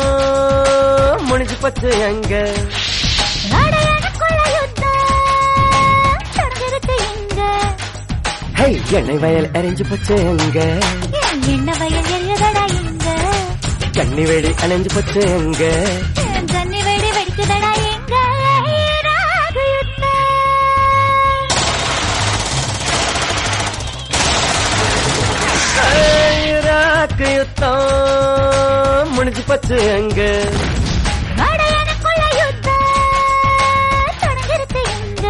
யுத்தம் முடிஞ்சு போச்சு எங்க அடையனுக்குள்ள யுத்தம் தொடர்ந்திருக்கு இங்க ஹை எண்ணெய் வயல் எரிஞ்சு போச்சு எங்க என் எண்ண வயல் எரியதடா இங்க கண்ணி வெடி அணைஞ்சு போச்சு எங்க என் தண்ணி வெடி வெடிக்குதடா எங்க ராக யுத்தம் ஈராக்கு யுத்தம் முடிஞ்சு போச்சு எங்க அடையனுக்குள்ள யுத்தம் தொடர்ந்திருக்கு இங்க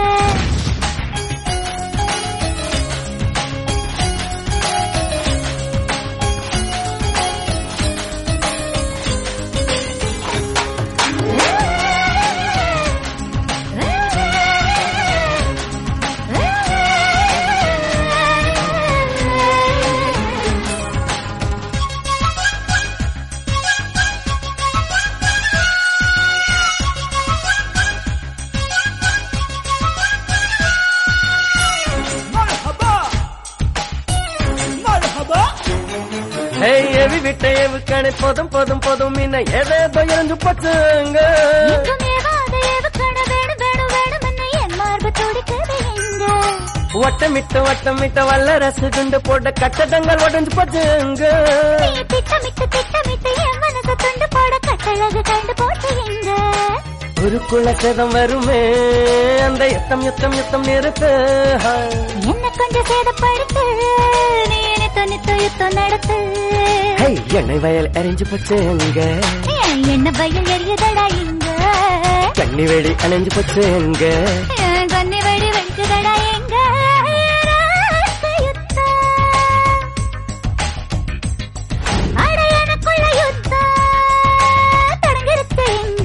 ஹே எவி விட்ட எவு கணை போதும் போதும் போதும் இன்ன ஏதேதோ எரிஞ்சு போச்சு எங்க எங்கும் ஏவாத ஏவுகண வேணும் வேணும் வேணும்னு என் மார்பு துடிக்குது எங்க வட்டமிட்டு வட்டமிட்ட வல்ல ரசு குண்டு போட்ட கட்டடங்கள் உடஞ்சு போச்சு எங்க நீ திட்டமிட்டு திட்டமிட்டு என் மனசு துண்டு போட கட்டழகு கண்டு போட்டு எங்க உருக்குள்ள சேதம் வருமே அந்த யுத்தம் யுத்தம் யுத்தம் நிறுத்து ஹா. என்ன கொஞ்சம் சேதப்படுத்து நீ நித்த நித்த யுத்தம் நடத்து ஹே எண்ணெய் வயல் எரிஞ்சு போச்சு எங்க ஏன் என்ன பயம் எரியதடா இங்க கண்ணி வெடி அணைஞ்சு போச்சு எங்க என் கண்ணி வெடி வெடிக்குதடா எங்க ராச யுத்தம். அட எனக்குள்ள யுத்தம் தொடங்கிருச்சு எங்க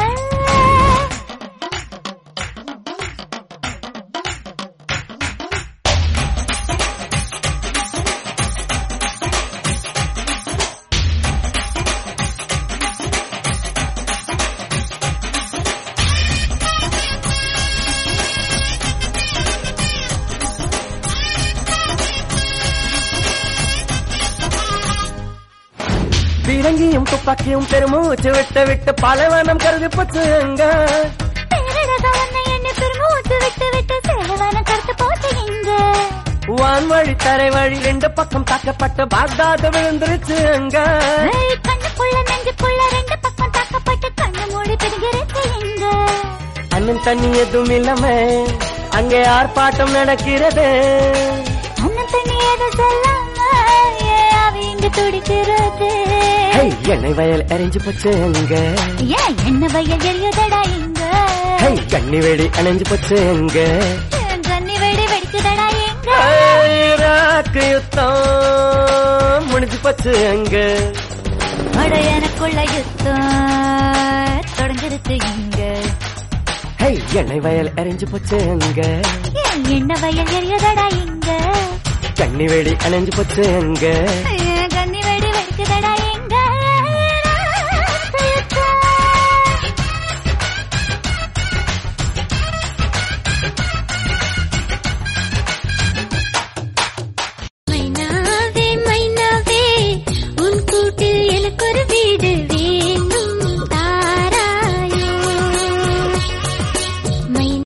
பீரங்கியும் துப்பாக்கியும் பெருமூச்சு விட்டு விட்டு பாலைவனம் கருதி போச்சு எங்க பேரழகா உன்னை என்னை பெருமூச்சு விட்டு விட்டு சேலவான கருத்து போச்சு எங்க வான்வழி தரை வழி ரெண்டு பக்கம் தாக்கப்பட்டு பாக்தாது விழுந்துருச்சு எங்க ஏய், கண்ணுக்குள்ள நெஞ்சுக்குள்ள ரெண்டு பக்கம் தாக்கப்பட்டு கண்ணு மூடி பிடிக்கிறது எங்க அண்ணன் தண்ணி எதுவும் இல்லாம அங்கே ஆர்ப்பாட்டம் நடக்கிறது அண்ணன் தண்ணி ஏதோ சொல்லாம ஏன் அவ இங்க துடிக்கிறது ஹே, எண்ணெய் வயல் எரிஞ்சு போச்சு எங்க ஏன் என்ன வயல் எரியதடா இங்க ஹே, கண்ணி வெடி அணைஞ்சு போச்சு எங்க என் கண்ணி வெடி வெடிக்குதடா எங்க ஈராக்கு யுத்தம் முடிஞ்சு போச்சு எங்க அட எனக்குள்ள யுத்தம் தொடங்கிருச்சு இங்க ஹே, எண்ணெய் வயல் எரிஞ்சு போச்சு எங்க ஏன் என்ன வயல் எரியதடா இங்க கண்ணி வெடி அணைஞ்சு போச்சு எங்க